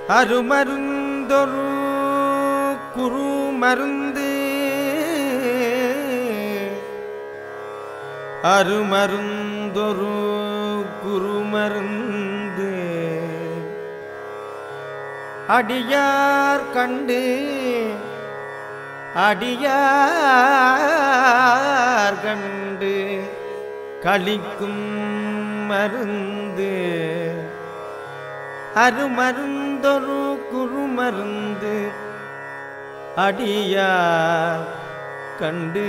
அருமருந்தொரு குரு மருந்து அருமருந்தொரு குரு மருந்து அடியார் கண்டு அடியார் கண்டு களிக்கும் மருந்து அருமருந்தொரு குருமருந்து அடியார் கண்டு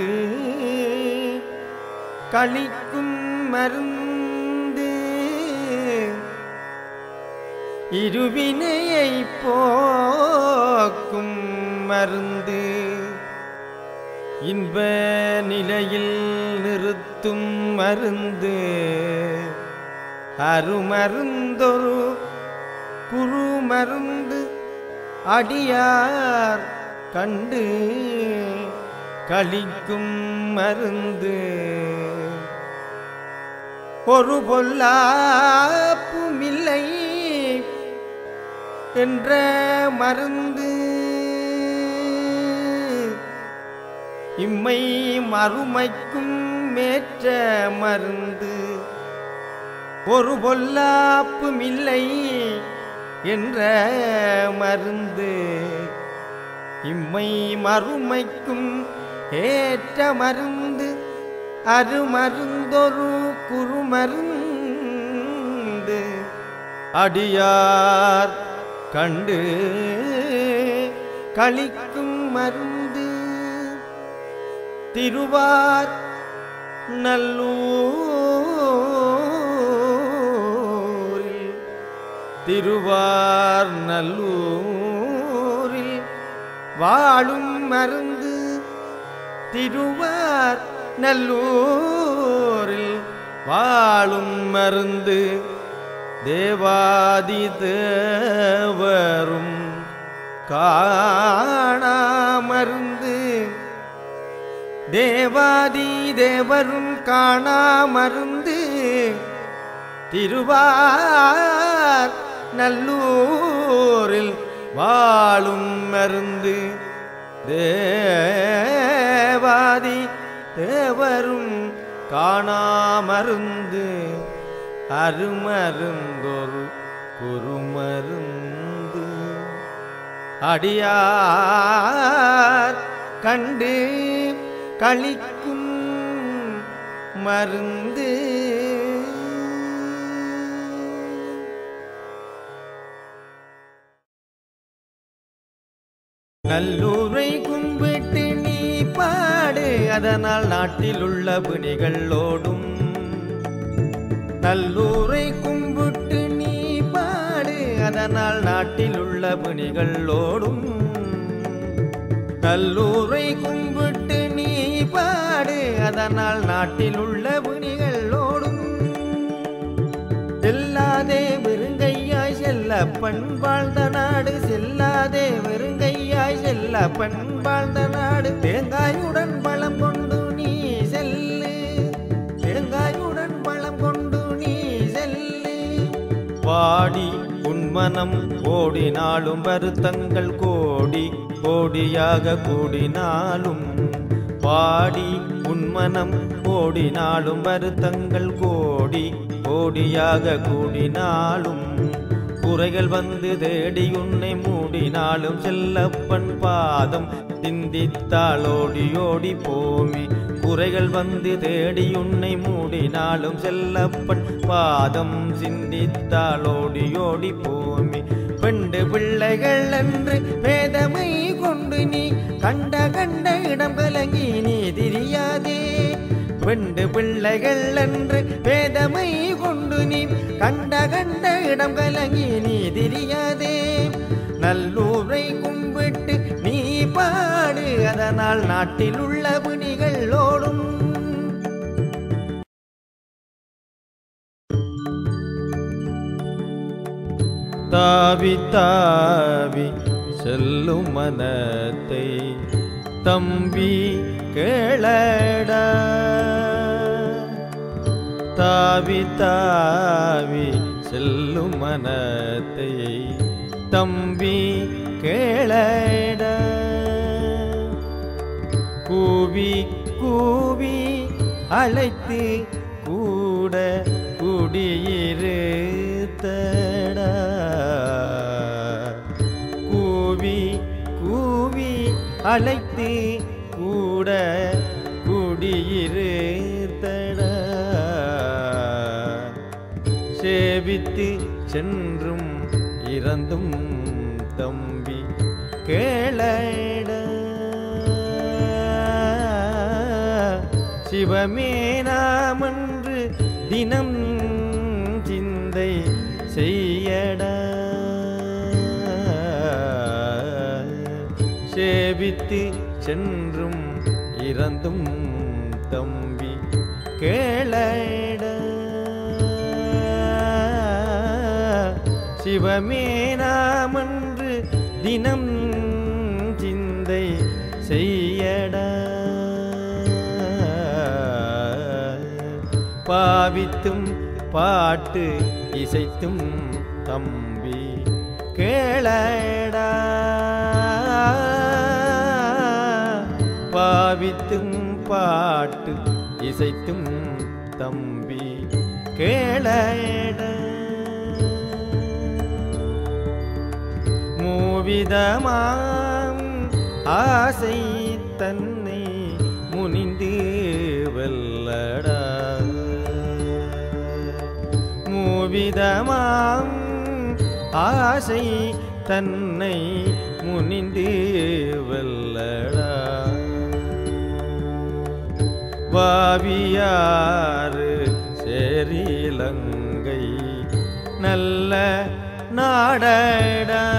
களிக்கும் மருந்து இருவினையை போக்கும் மருந்து இன்ப நிலையில் நிறுத்தும் மருந்து அருமருந்தொரு குரு மருந்து அடியார் கண்டு களிக்கும் மருந்து ஒரு பொல்லாப்புமில்லை என்ற மருந்து இம்மை மறுமைக்கும் மேற்ற மருந்து ஒரு பொல்லாப்புமில்லை என்ற மருந்து இம்மை மறுமைக்கும் ஏற்ற மருந்து அருமருந்தொரு குறுமருந்து அடியார் கண்டு களிக்கும் மருந்து திருவார் நல்லூரில் திருவார் நல்லூரில் வாழும் மருந்து திருவார் நல்லூரில் வாழும் மருந்து தேவாதி தேவரும் காணாமருந்து தேவாதி தேவரும் காணாமருந்து திருவார் நல்லூரில் வாழும் மருந்து தேவாதி தேவரும் காணாமருந்து அருமருந்தொரு குருமருந்து அடியார் கண்டு களிக்கும் மருந்து நல்லூரை கும்பிட்டு நீ பாடு அதனால் நாட்டில் உள்ள பிணிகள் ஓடும் நல்லூரை கும்பிட்டு நீ பாடு அதனால் நாட்டில் உள்ள பிணிகள் ஓடும் நல்லூரை கும்பிட்டு நீ பாடு அதனால் நாட்டில் உள்ள பிணிகள் ஓடும் செல்லாதே வெறுங்கையாய் செல்ல பண் வாழ்ந்த நாடு செல்லாதே வெறுங்கையாய் செல்ல பண் வாழ்ந்த நாடு தேங்காயுடன் பழம் கொண்டு நீ செல்லு தேங்காயுடன் பழம் கொண்டு நீ செல்லு பாடி உன்மனம் ஓடினாலும் வருத்தங்கள் கோடி கோடியாக கூடினாலும் பாடி உன்மனம் ஓடினாலும் வருத்தங்கள் கோடி கோடியாக கூடினாலும் குறைகள் வந்து தேடி உன்னை மூடினாலும் செல்லப்பன் பாதம் சிந்தித்தால் ஓடி ஓடி போமே குறைகள் வந்து தேடி உன்னை மூடினாலும் செல்லப்பன் பாதம் சிந்தித்தால் ஓடி ஓடி போமே பெண்டு பிள்ளைகள் என்று வேதமை கொண்டு நீ கண்ட கண்ட இடம் கலங்கி நீ திரியாதே பெண்டு பிள்ளைகள் என்று வேதமை கொண்டு நீ கண்ட கண்ட இடம் கலங்கி நீ திரியாதே நல்லூரை கும்பிட்டு நீ பாடு அதனால் நாட்டில் உள்ள பிணிகள் ஓடும் தாவி தாவி செல்லும் மனத்தை தம்பி கேளடா தாவி தாவி செல்லும் மனத்தை தம்பி கேளட கூவி கூவி அழைத்து கூட குடியிருத்தடா கூவி கூவி அழைத்து கூட குடியிருத்தடா சேவித்து சென்றும் இறந்தும் தம்பி கேளட சிவமே நாமன்று தினம் சிந்தை செய்யட சேவித்து சென்றும் இறந்தும் தம்பி கேளட சிவமே நாமன்று தினம் சிந்தை செய்யட பாவித்தும் பாட்டு இசைத்தும் தம்பி கேளடா பாவித்தும் பாட்டு இசைத்தும் தம்பி கேளட மூவிதமாம் ஆசை தன்னை முனிந்து வெல்லடா மூவிதமாம் ஆசை தன்னை முனிந்து வெல்லடா வாவியாறு சேரிலங்கை நல்ல நாடடா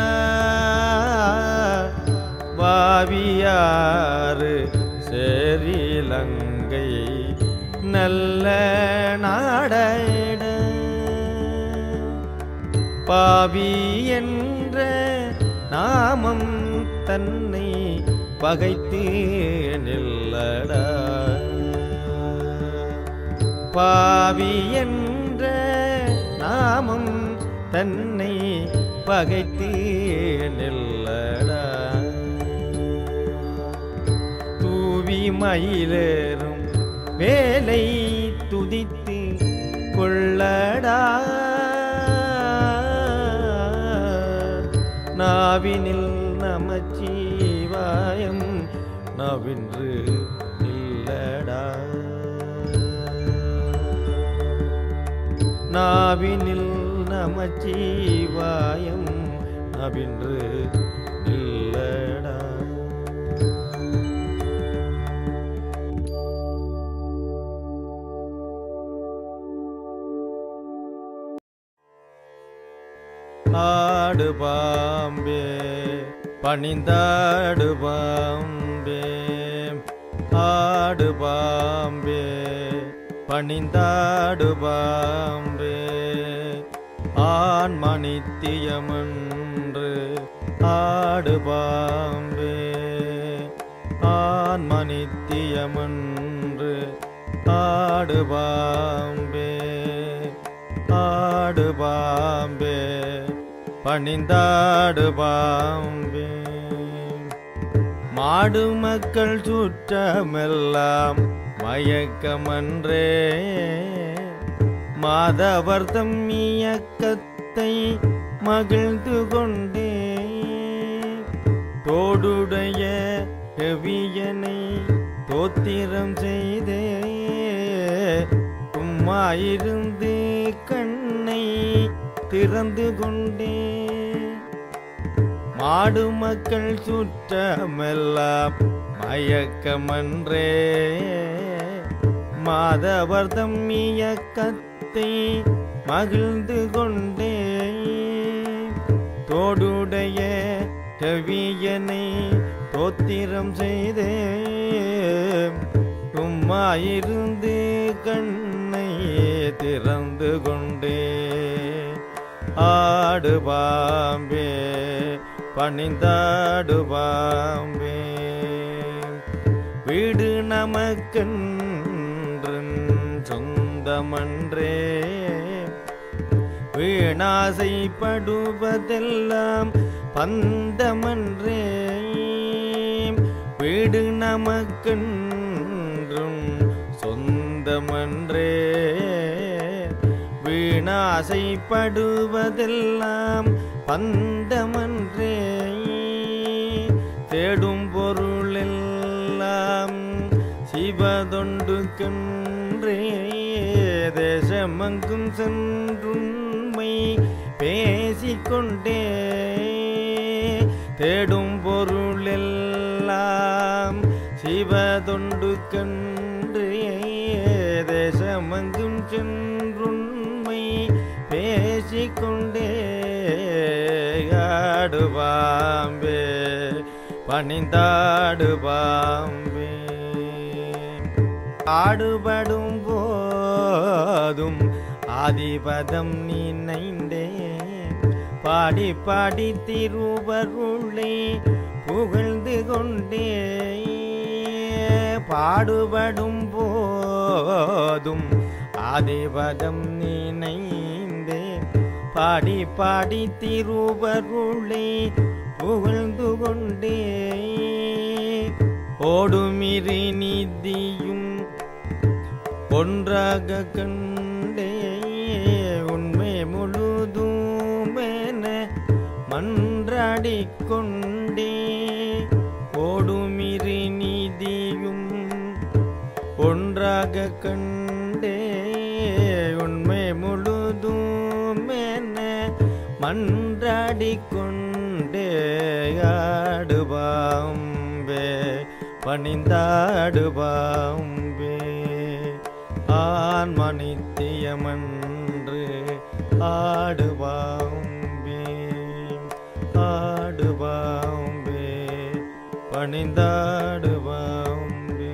வாவியாறு சேரிலங்கை நல்ல நாடட பாவி என்ற நாமம் தன்னை பகைத்து நில்லடா பாவி என்ற நாமம் தன்னை பகைத்து நில்லடா தூவி மயிலேறும் வேலை துதித்து கொள்ளடா நாவினில் நமச்சிவாயம் நவின்று நில்லடா நாவினில் நமச்சிவாயம் நவின்று நில்லடா ஆடு பாம்பே பணிந்தாடு பாம்பே ஆடு பாம்பே பணிந்தாடு பாம்பே ஆண் மணித்தியமன்று ஆடு பாம்பே ஆண் மணித்தியமன்று ஆடு பாம்பே ஆடு பாம்பே பணிந்தாடு பாம்பே மாடு மக்கள் சுற்றமெல்லாம் மயக்கமன்றே மாதவர்தம் இயக்கத்தை மகிழ்ந்து கொண்டே தோடுடைய கவியனை தோத்திரம் செய்தே சும்மாயிருந்து கண்ணை திறந்து கொண்டே மாடு மக்கள் சுற்றமெல்லாம் மயக்கமன்றே மாதவர்தம் இயக்கத்தை மகிழ்ந்து கொண்டே தோடுடைய கவியனை தோத்திரம் செய்தே சும்மாயிருந்து கண்ணை திறந்து கொண்டே ஆடு பாம்பே பணிந்தாடு பாம்பே வீடு நமக்கென்று சொந்தமன்றே வீணாசைப்படுவதெல்லாம் பந்தமன்றே வீடு நமக்கென்றும் சொந்தமன்றே வீணாசைப்படுவதெல்லாம் பந்தமன்றே தேடும் பொருளெல்லாம் சிவதொண்டு கன்றே தேசமங்கும் சென்றுண்மை பேசிக்கொண்டே தேடும் பொருளெல்லாம் சிவதொண்டு கன்றே தேசமங்கும் சென்றுண்மை பேசிக்கொண்டே ஆடுவாம்பே பணிந்தாடு பாம்பே ஆடுபடும் போதும் ஆதிபதம் நினைந்தே பாடி பாடி திருவருளை புகழ்ந்து கொண்டே பாடுபடும் போதும் ஆதிபதம் நினைந்தே பாடி பாடி திருவருளை புகழ்ந்து கொண்டே ஓடுமிரி நிதியும் ஒன்றாக கண்டே உண்மை முழுதுமென மன்றாடிக் கொண்டே ஓடுமிரி நிதியும் ஒன்றாக கண்டே உண்மை முழுதுமென மன்றாடிக் கொண்டே ஆடுபாம்பே பணிந்தாடுபாம்பே ஆன்மனித்தியமன்று ஆடுபாம்பே ஆடுபாம்பே பணிந்தாடுபாம்பே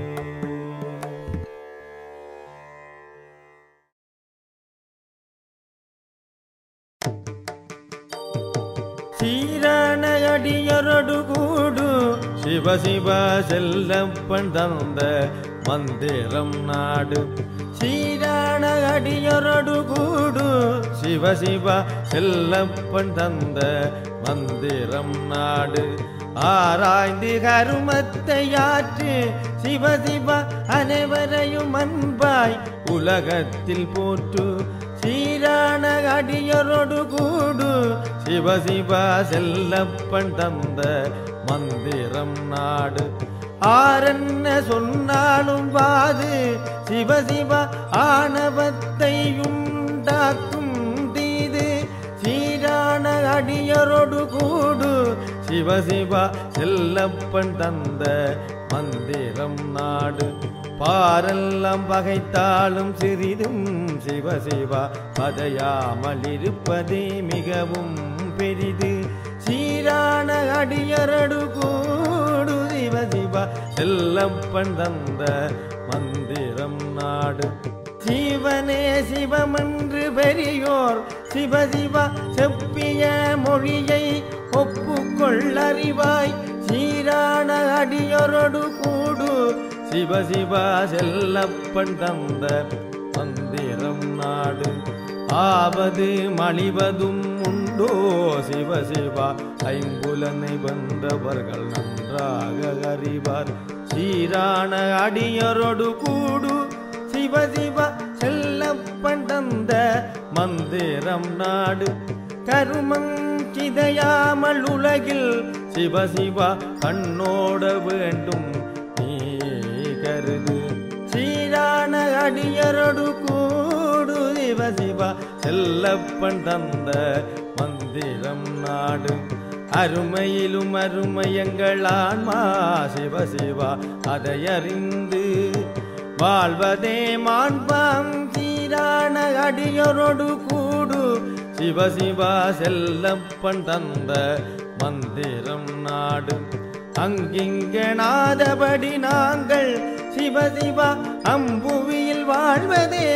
சீரான அடியரொடு கூடு சிவ சிவ செல்லப்பன் தந்த மந்திரம் நாடு சீரான அடியரொடு கூடு சிவ சிவ செல்லப்பன் தந்த மந்திரம் நாடு ஆராய்ந்து கருமத்தை ஆற்று சிவ சிவ அனைவரையும் அன்பாய் உலகத்தில் போற்று சீரான அடியரோடு கூடு சிவ சிவ செல்லப்பன் தந்த மந்திரம் நாடு ஆரென்ன சொன்னாலும் வாது சிவ சிவ ஆணவத்தை உண்டாக்கும் தீது சீரான அடியரோடு கூடு சிவ சிவ செல்லப்பன் தந்த மந்திரம் நாடு பாரெல்லாம் பகைத்தாலும் சிறிதும் சிவ சிவா பதையாமல் இருப்பதே மிகவும் பெரிது சீரான அடியரடு கூடு சிவ சிவா செல்லப்பன் தந்த மந்திரம் நாடு சிவனே சிவமென்று பெரியோர் சிவ சிவ செப்பிய மொழியை ஒப்புக்கொள்ளறிவாய் சீரான அடியரொடு கூடு சிவ சிவ செல்லப்பன் தந்த மந்திரம் நாடு ஆவது மணிவதும் உண்டோ சிவ சிவா ஐம்புலனை வந்தவர்கள் நன்றாக அறிவார் சீரான அடியரொடு கூடு சிவ சிவ செல்லப்பன் தந்த மந்திரம் நாடு கருமங் சிதையாமல் உலகில் சிவ சிவ கண்ணோட வேண்டும் நீ கருது சீரான அடியரொடு கூடு சிவ சிவ செல்லப்பன் தந்த மந்திரம் நாடு அருமையிலும் அருமையங்கள் ஆன்மா சிவ சிவா அதை அறிந்து வாழ்வதே மாண்பாம் சீரான அடியரொடு கூடு சிவ சிவா செல்லப்பன் தந்த மந்திரம் நாடு அங்கிங்கனாதபடி நாங்கள் சிவ சிவா அம்புவியில் வாழ்வதே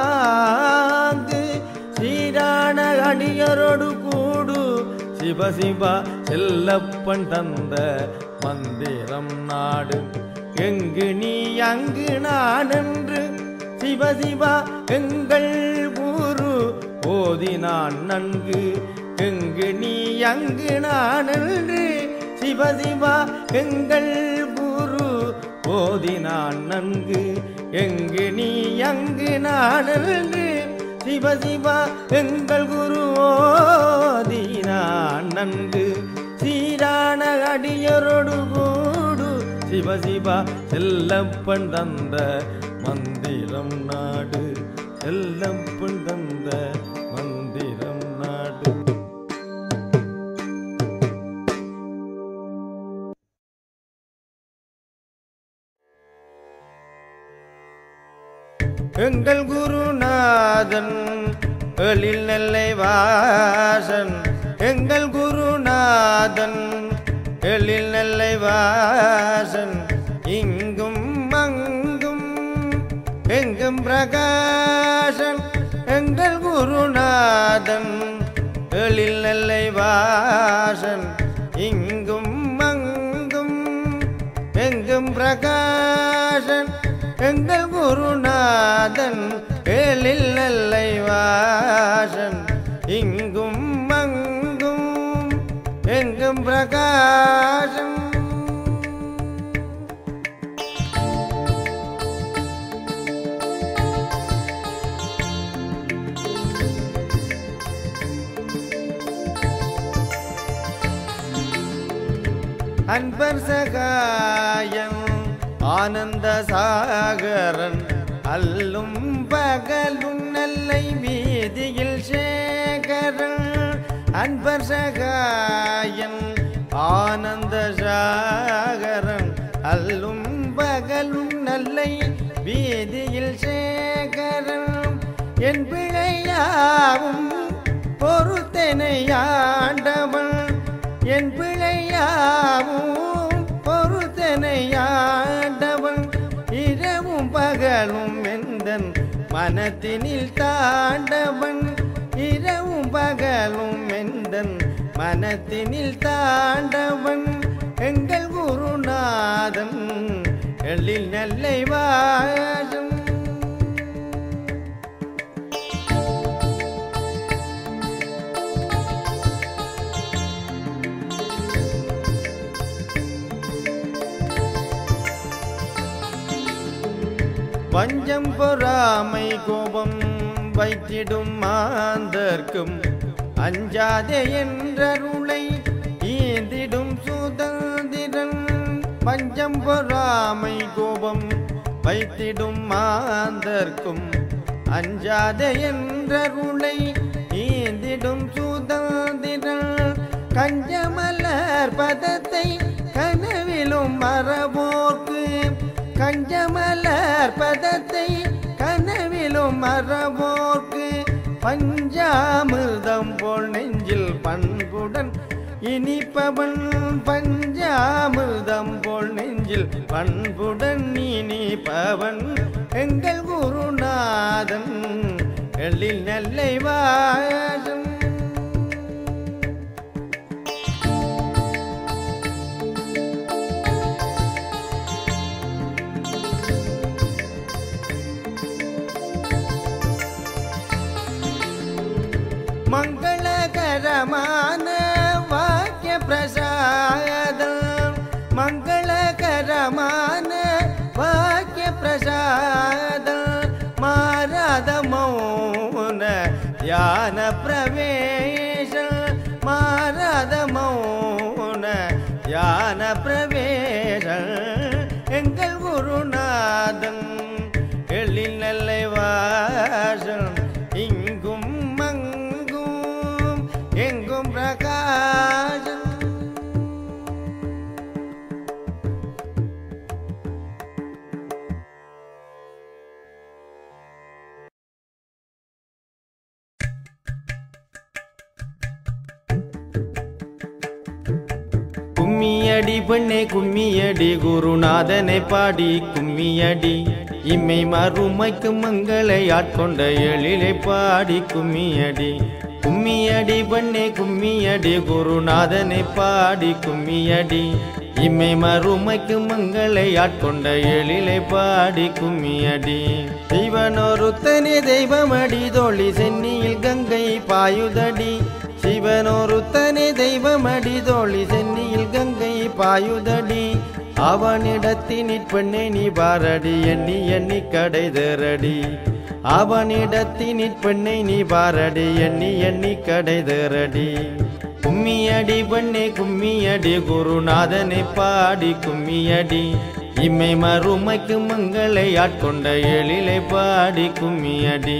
பாங்கு சீரான அடியரொடு கூடு சிவ சிவா செல்லப்பன் தந்த மந்திரம் நாடு எங்கு நீ அங்கு நான் என்று சிவ சிவா எங்கள் ஊரு ஓதினான் நன்கு எங்கு நீ அங்கு நான் என்று சிவசிவா எங்கள் குரு ஓதினான் நன்கு எங்கு நீ அங்கு நான் என்று சிவசிவா எங்கள் குரு ஓதினான் நன்கு சீரான அடியரோடு கூடு சிவசிவா செல்லப்பன் தந்த மந்திரம் நாடு செல்லப்பன் தந்த மந்திரம் நாடு எங்கள் குருநாதன் எழில் நெல்லை வாசன் எங்கள் குருநாதன் எழில் நெல்லை வாசன் இங்கும் அங்கும் எங்கும் பிரகாசன் எங்கள் குருநாதன் எழில் நெல்லை வாசன் இங்கும் அங்கும் எங்கும் பிரகாசன் எங்கள் குருநாதன் ஏழில் நல்லை வாசன் இங்கும் அங்கும் எங்கும் பிரகாசம் அன்பர் சகாயம் ஆனந்த சாகரன் அல்லும் பகலும் நல்லை வீதியில் சேகரன் அன்பர் சகாயன் ஆனந்த சாகரன் அல்லும் பகலும் நல்லை வீதியில் சேகரன் என் பிழையாவும் பொறுத்தனையாண்டவன் என் பிழையாவும் பொறுத்தனையாண்டவன் இரவும் பகலும் எந்தன் மனத்தினில் தாண்டவன் இரவும் பகலும் எந்தன் மனத்தினில் தாண்டவன் எங்கள் குருநாதன் எழில் நல்லை வாழும் பஞ்சம் பொறாமை கோபம் வைத்திடும் மாந்தர்க்கும் அஞ்சாதே என்றருளை ஈந்திடும் சுதந்திரன் பஞ்சம் பொறாமை கோபம் வைத்திடும் மாந்தர்க்கும் அஞ்சாதே என்றருளை ஈந்திடும் சுதந்திரன் கஞ்சமலர் பதத்தை கனவிலும் மரபோர்க்கு கஞ்சமலர் பதத்தை கனவிலும் மரபோர்க்கு பஞ்சாமிர்தம் போல் நெஞ்சில் பண்புடன் இனிப்பவன் பஞ்சாமிர்தம் போல் நெஞ்சில் பண்புடன் இனிப்பவன் எங்கள் குருநாதன் எழில் நெல்லை வாழும் மங்களகரமான வாக்கிய பிரசாதம் மங்களகரமான வாக்கிய பிரசாதம் மாறாத மௌன தியான பிரவேசம் மாறாத மௌன தியான பிரவேசம் எங்கள் குருநாதன் எழில் நல்லை வாசம் இங்கும் அங்கும் எங்கும் பிரகாசம் கும்மியடி பெண்ணே கும்மியடி குருநாதனை பாடி கும்மியடி இம்மை மறுமைக்கு மங்களை ஆட்கொண்ட எழிலை பாடி கும்மியடி கும்மியடி பண்ணே கும்மியடி குருநாதனை பாடி கும்மியடி இம்மை மறுமைக்கு மங்களை ஆட்கொண்ட எழிலை பாடி கும்மியடி சிவனொருத்தனே தெய்வமடி தோழி சென்னியில் கங்கை பாயுதடி சிவனொருத்தனே தெய்வமடி தோழி சென்னியில் கங்கை பாயுதடி அவனிடத்தினிற் பெண்ணை நீ பாரடி எண்ணி எண்ணி கடை தேரடி அவனிடத்தினிற் பெண்ணை நீ பாரடி எண்ணி எண்ணி கடை தேரடி கும்மியடி பெண்ணே கும்மியடி குருநாதனை பாடி கும்மியடி இம்மை மறுமைக்கு மங்களை ஆட்கொண்ட எழிலை பாடி கும்மியடி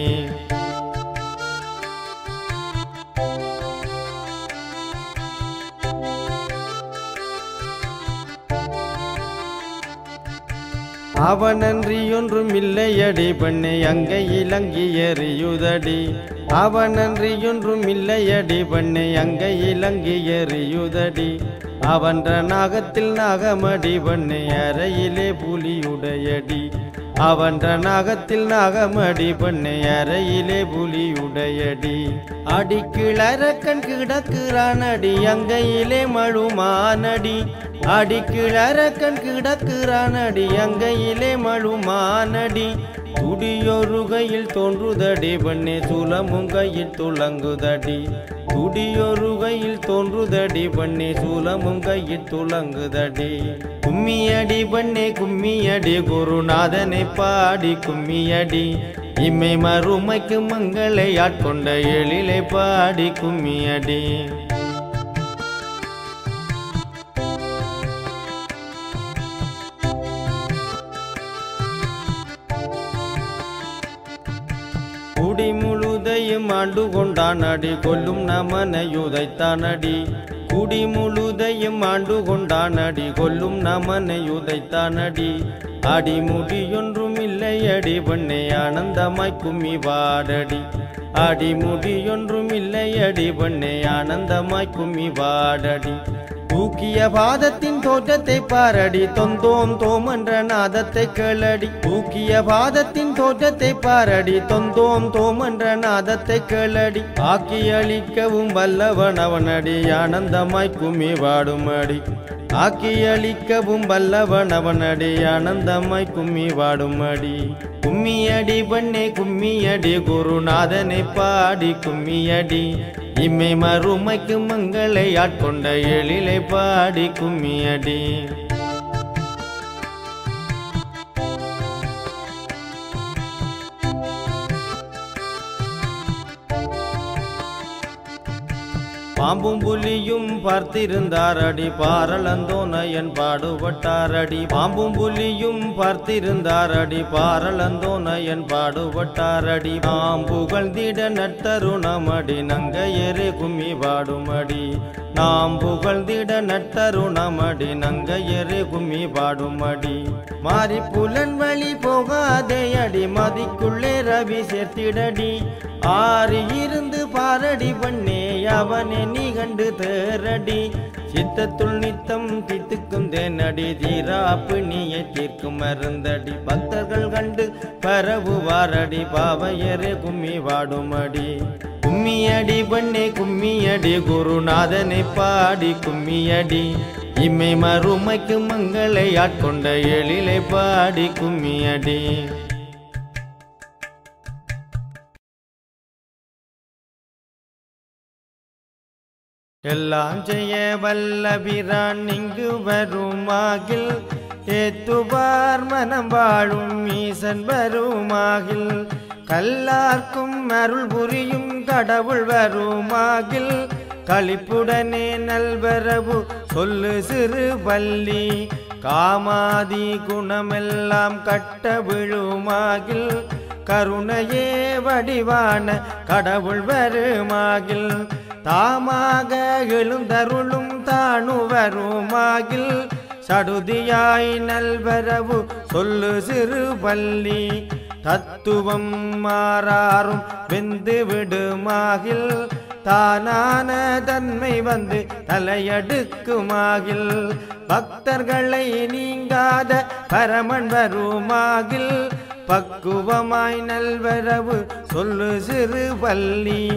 அவனன்றி ஒன்றும் இல்லையடி பெண்ணை அங்கை இலங்கி எறியுதடி அவனன்றி ஒன்றும் இல்லையடி பெண்ணை அங்கை இலங்கி எறியுதடி அவன்ற நாகத்தில் நாகமடி பெண்ணை அறையிலே புலியுடையடி அவன்ற நாகத்தில் நாகமடி பெண்ணை அறையிலே புலியுடையடி அடிக்கிளரக்கண் கிடக்குறானடி அங்கையிலே மழுமானடி அடிக்கிளரக்கண் கிடக்குறானடி அங்கையிலே மழுமானடி துடியொரு கையில் தோன்றுதடி பெண்ணே சூலமும் கையில் துளங்குதடி துடியொரு கையில் தோன்றுதடி பெண்ணே சூலமும் கையில் துளங்குதடி கும்மியடி பெண்ணே கும்மியடி குருநாதனை பாடி கும்மியடி இம்மை மறுமைக்கு மங்களை ஆட்கொண்ட எழிலை பாடி கும்மியடி குடி முழுதையும் ஆண்டு கொண்டானடி கொல்லும் நமனையுதைத்தானடி குடி முழுதையும் ஆண்டு கொண்டானடி கொல்லும் நமனையுதைத்தானடி அடிமுடியொன்றும் இல்லையடி பெண்ணே ஆனந்தமாய் கும்மி பாடடி அடிமுடியொன்றும் இல்லையடி பெண்ணே ஆனந்தமாய் கும்மி பாடடி தூக்கிய பாதத்தின் தோற்றத்தை பாரடி தொந்தோம் தோம் என்ற நாதத்தை கேளடி தூக்கிய பாதத்தின் தோற்றத்தை பாரடி தொந்தோம் தோம் என்ற நாதத்தை கேளடி ஆக்கி அளிக்கவும் வல்லவன் அவனடி ஆனந்தமாய் கும்மி வாடுமடி ஆக்கி அளிக்கவும் வல்லவன் அவனடி ஆனந்தமாய் கும்மி வாடுமடி கும்மியடி பண்ணே கும்மியடி குருநாதனை பாடி கும்மியடி இம்மை மறுமைக்கு மங்களை ஆட்கொண்ட எழிலை பாடி கும்மியடி பாம்பும் புலியும் பார்த்திருந்தாரடி பாரளந்தோனையன் பாடுபட்டாரடி பாம்பும் புலியும் பார்த்திருந்தாரடி பாரளந்தோனையன் பாடுபட்டாரடி நாம் புகழ்ந்திட நட்டருணமடி நங்கையரே கும்மி பாடுமடி நாம் புகழ்ந்திட நட்டருணமடி நங்கையரே கும்மி பாடுமடி மாறி புலன் வழி போகாதே அடி மதிக்குள்ளே ரவி சேர்த்திடடி ஆறி இருந்து பாரடி பண்ணே அவனே நீ கண்டு தேரடி சித்தத்துள் நித்தம் தித்துக்கும் தேனடி தீராப்பு நீயை தீர்க்கும் மருந்தடி பக்தர்கள் கண்டு பரவுவாரடி பாவையரே கும்மி வாடுமடி கும்மியடி பண்ணே கும்மியடி குருநாதனை பாடி கும்மியடி இம்மை மறுமைக்கு மங்களை ஆட்கொண்ட எழிலை பாடி கும்மியடி எல்லாம் செய்ய வல்லபிரான் இங்கு வருமாகில் ஏத்துவார் மனம் வாழும் ஈசன் வருமாகில் கல்லார்க்கும் அருள் புரியும் கடவுள் வருமாகில் களிப்புடனே நல்வரவு சொல்லு சிறு பள்ளி காமாதி குணமெல்லாம் கட்ட விழுமாகில் கருணையே வடிவான கடவுள் வருமாகில் தாமாக எழுந்தருளும் தானு வருமாகில் சடுதியாய் நல்வரவு சொல்லு சிறு பள்ளி தத்துவம் மாறாரும் வெந்து விடுமாகில் தானான தன்மை வந்து தலையடுக்குமாகில் பக்தர்களை நீங்காத பரமன் வருமாகில் பக்குவமாய் நல்வரவு சொல்லு சிறு பள்ளி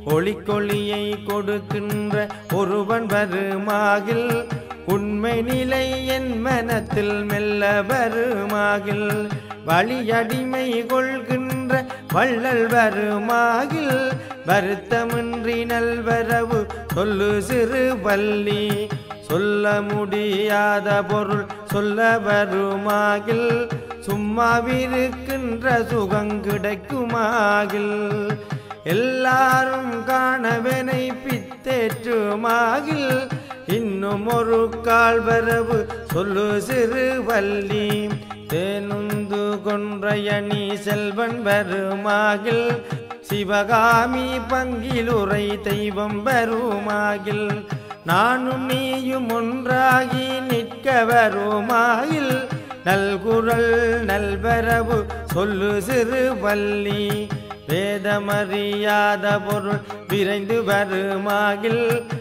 ஒளிக்கொளியை கொடுக்கின்ற ஒருவன் வருமாகில் உண்மை நிலை என் மனத்தில் மெல்ல வருமாகில் வழியடிமை கொள்கின்ற வள்ளல் வருமாகில் வருத்தமின்றி நல்வரவு சொல்லு சிறு வள்ளி சொல்ல முடியாத பொருள் சொல்ல வருமாகில் சும்மாவிருக்கின்ற சுகம் கிடைக்குமாகில் எல்லாரும் காணவனை பித்தேற்றுமாகில் இன்னும் ஒரு கால் வரவு சொல்லு சிறு வள்ளி தேனுந்து கொன்றையணி செல்வன் வருமாகில் சிவகாமி பங்கிலுரை தெய்வம் வருமாகில் நானும் நீயும் ஒன்றாகி நிற்க வருமாயில் நல்குரல் நல்வரவு சொல்லு சிறு வள்ளி வேதமறியாத பொருள் விரைந்து வருமாகில்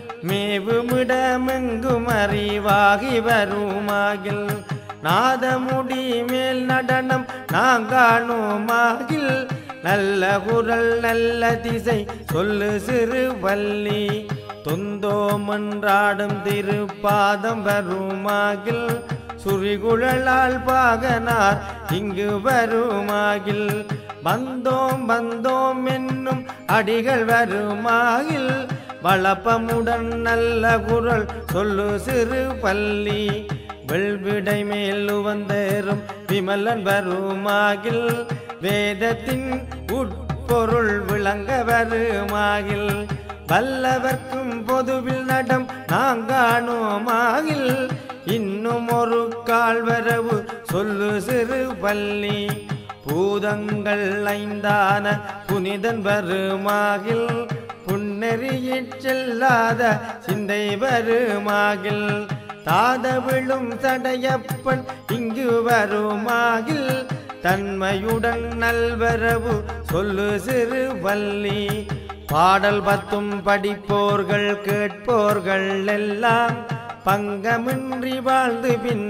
மேவுமிடமெங்கும் அறிவாகி வருமாகில் நாதமுடி மேல் நடனம் நாங்கானோமாகில் நல்ல குரல் நல்ல திசை சொல்லு சிறு வள்ளி தொந்தோமன்றாடும் திருப்பாதம் வருமாகில் சுரிகுழலால் பாகனார் இங்கு வருமாகில் வந்தோம் வந்தோம் என்னும் அடிகள் வருமாகில் வளப்பமுடன் நல்ல குரல் சொல்லு சிறு பள்ளி வெள்விடை மேல் உவந்தேறும் விமலன் வருமாகில் வேதத்தின் உட்பொருள் விளங்க வருமாகில் வல்லவர்க்கும் பொதுவில் நடம் நாங்கானோமாகில் இன்னும் ஒரு கால் வரவு சொல்லு சிறு பள்ளி பூதங்கள் ஐந்தான புனிதன் வருமாகில் புன்னெறியிற் செல்லாத சிந்தை வருமாகில் தாத விழும் சடையப்பன் இங்கு வருமாகில் தன்மையுடன் நல்வரவு சொல்லு சிறு வள்ளி பாடல் பத்தும் படிப்போர்கள் கேட்போர்கள் எல்லாம் பங்கமின்றி வாழ்ந்து பின்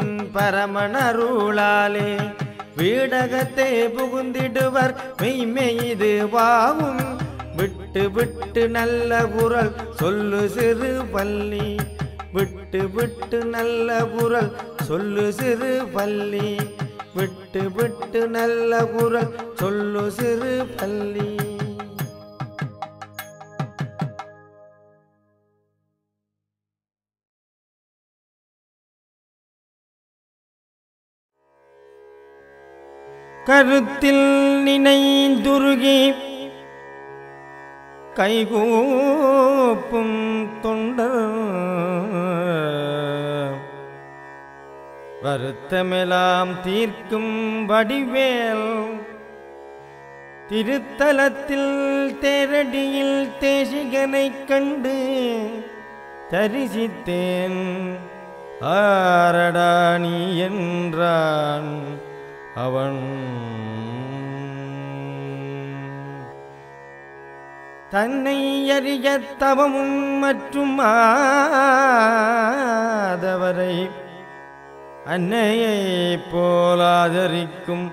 பரமனருளாலே வீடகத்தே புகுந்திடுவர் மெய்மெய்து வாவும் விட்டு விட்டு நல்ல குரல் சொல்லு சிறு பள்ளி விட்டு விட்டு நல்ல குரல் சொல்லு சிறு பள்ளி விட்டு விட்டு நல்ல குரல் சொல்லு சிறு பள்ளி கருத்தில் நினைந்துருகி கைகூப்பும் தொண்டர் வருத்தமெல்லாம் தீர்க்கும் வடிவேல் திருத்தலத்தில் தேரடியில் தேசிகனைக் கண்டு தரிசித்தேன் ஆரடா நீ என்றான் அவன் தன்னை அறிய தவமும் மற்றும் ஆதவரை அன்னையை போலாதரிக்கும்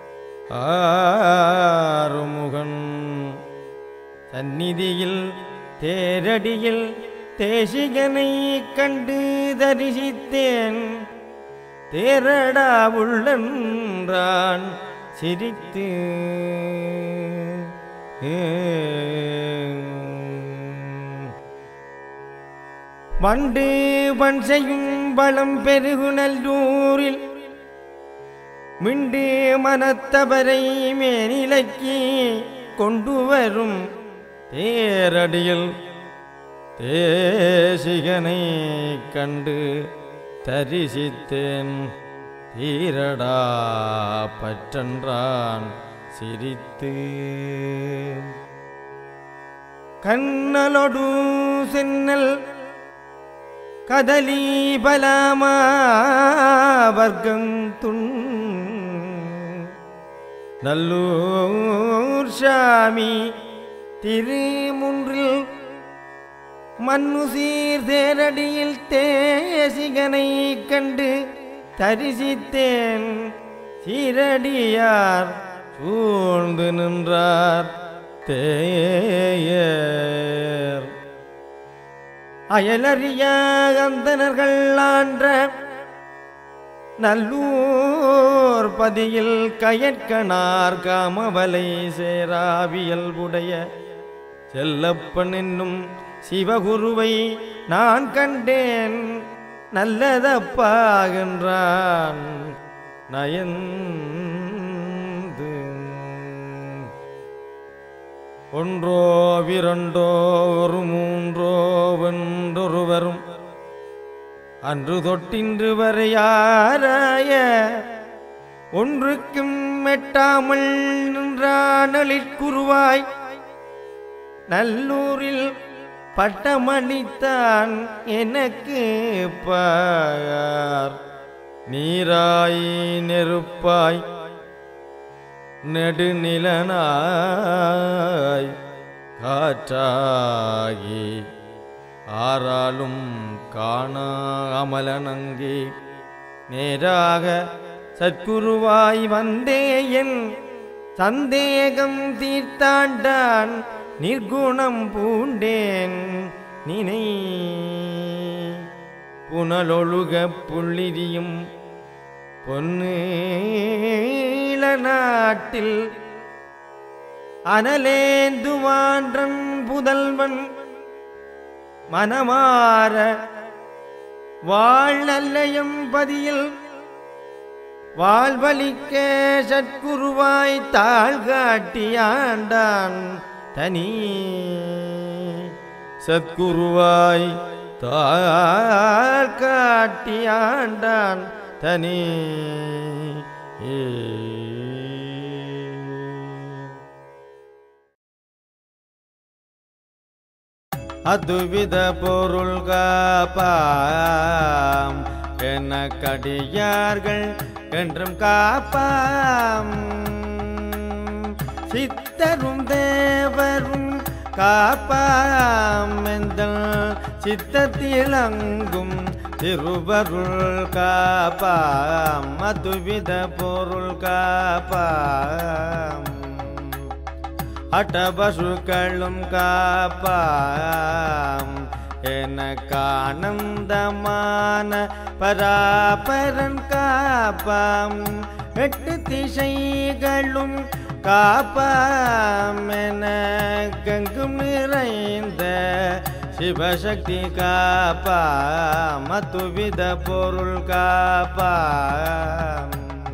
ஆறுமுகன் சந்நிதியில் தேரடியில் தேசிகனை கண்டு தரிசித்தேன் தேரடா உள்ளன்றான் சிரித்து வண்டு வன் செய்யும் வளம் பெருகு நல்லூரில் மிண்டு மனத்தவரை மேனிலைக்கு கொண்டு வரும் தேரடியில் தேசிகனை கண்டு தரிசித்தேன் தீரடா பற்றன்றான் சிரித்து கண்ணலொடு சென்னல் கதலி பலமா வர்க்கம் துண் நல்லூர் சாமி திருமுன்றில் மண்ணு சீர் தேரடியில் தேசிகனை கண்டு தரிசித்தேன் சீரடியார் சூழ்ந்து நின்றார் தேயர் அயலறிய அந்தனர்கள் ஆன்ற நல்லூர் பதியில் கயற்கனார் காமவலை சேராவியல்புடைய செல்லப்பன் என்னும் சிவகுருவை நான் கண்டேன் நல்லதப்பா என்றான் நயந்து ஒன்றோ விரண்டோ ஒரு மூன்றோ வென்றொருவரும் அன்று தொட்டின்று வரையாராய ஒன்றுக்கும் எட்டாமல் நின்றானலிற்குருவாய் நல்லூரில் பட்டமளித்தான் எனக்கு பார் நீராய் நெருப்பாய் நெடுநிலனாய் காற்றாகி ஆறாலும் காணாமலனங்கே நேராக சத்குருவாய் வந்தேயன் சந்தேகம் தீர்த்தாண்டான் நிர்குணம் பூண்டேன் நினை புனலொழுக புள்ளிரியும் பொன்னீள நாட்டில் அனலேந்துவான்றன் புதல்வன் மனமாற வாழ் நல்லயம் பதியில் வாழ்வலிக்க சற்குருவாய் தாழ் காட்டியாண்டான் தனி சத்குருவாய் தாழ் காட்டியாண்டான் தனி ஏ அதுவித பொருள் காப்பாம் என கடியார்கள் என்றும் காப்பாம் சித்தரும் தேவரும் காப்பாம் எந்தல் சித்தத்தில் அங்கும் திருவருள் காப்பாம் அதுவித பொருள் காப்பாம் அட்டபசுக்களும் காப்பாம் எனக்கு ஆனந்தமான பராபரன் காப்பாம் எட்டு திசைகளும் காப்பாம் என கங்கும் நிறைந்த சிவசக்தி காப்பாம் மத்துவித பொருள் காப்பாம்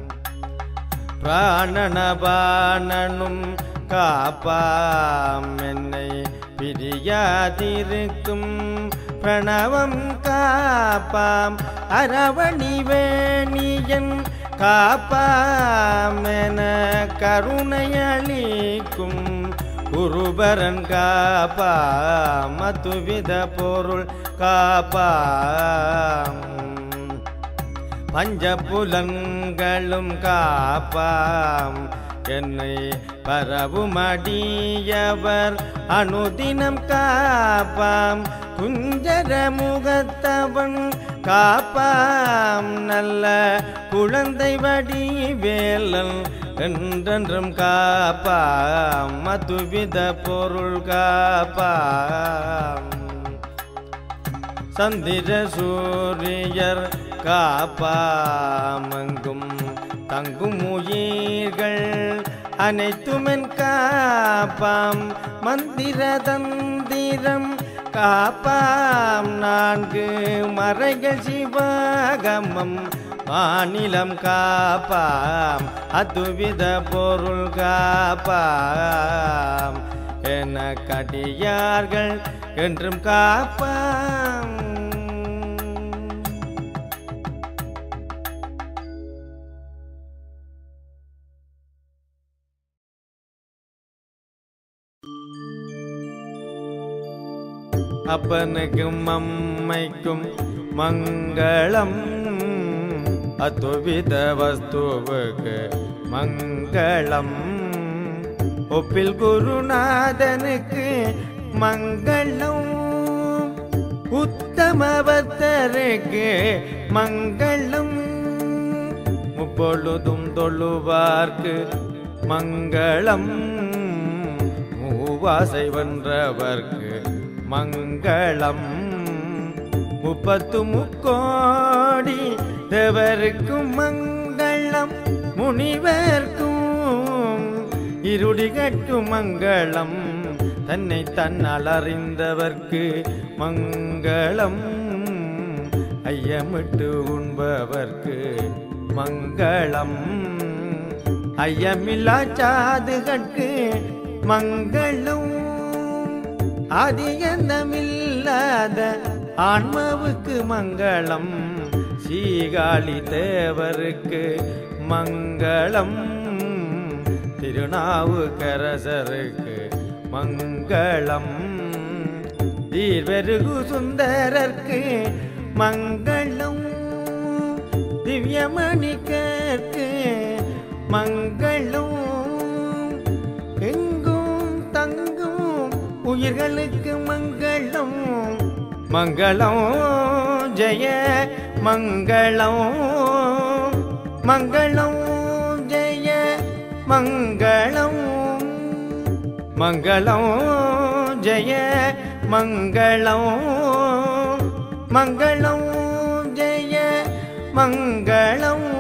பிராணனபானனும் காப்பாம் என்னை பிரியாதிருக்கும் பிரணவம் காப்பாம் அரவணி வேணியன் காப்பாம் என கருணையளிக்கும் குருபரன் காப்பாம் மதுவித பொருள் காப்பாம் பஞ்சபுலன்களும் காப்பாம் என்னை பரவுமடியவர் அனுதினம் காப்பாம் குஞ்சர முகத்தவன் காப்பாம் நல்ல குழந்தை வடிவேலன் என்றென்றும் காப்பாம் மதுவித பொருள் காப்பாம் சந்திர சூரியர் காப்பாமங்கும் தங்கும் உயிர்கள் அனைத்துமென் காப்பாம் மந்திர தந்திரம் காப்பாம் நான்கு மறைகள் சிவகமம் மாநிலம் காப்பாம் அதுவித பொருள் காப்பாம் என கடியார்கள் என்றும் காப்பாம் அப்பனுக்கும் அம்மைக்கும் மங்களம் அத்துவித வஸ்துவுக்கு மங்களம் ஒப்பில் குருநாதனுக்கு மங்களம் உத்தமபத்தருக்கு மங்களம் முப்பொழுதும் தொழுவார்க்கு மங்களம் ஒவ்வாசை வென்றவர்க்கு மங்களம் முப்பத்து முக்கோடி தேவருக்கும் மங்களம் முனிவர்க்கும் இருடிகட்கும் மங்களம் தன்னை தன்னால் அறிந்தவர்க்கு மங்களம் ஐயமிட்டு உண்பவர்க்கு மங்களம் ஐயமில்லா சாதுகட்கு மங்களம் அதிகந்தமில்லாத ஆன்மாவுக்கு மங்களம் சீகாழி தேவருக்கு மங்களம் திருநாவுக்கரசருக்கு மங்களம் தீர்வெருகு சுந்தரர்க்கு மங்களம் திவ்யமணிக்கற்கு மங்களம் எங்கும் தங்கும் உயிர்களுக்கு மங்களம் மங்களம் ஜெய மங்களம் மங்களம் ஜெய மங்களம் மங்களம் ஜெய மங்களம் மங்களம் ஜெய மங்களம்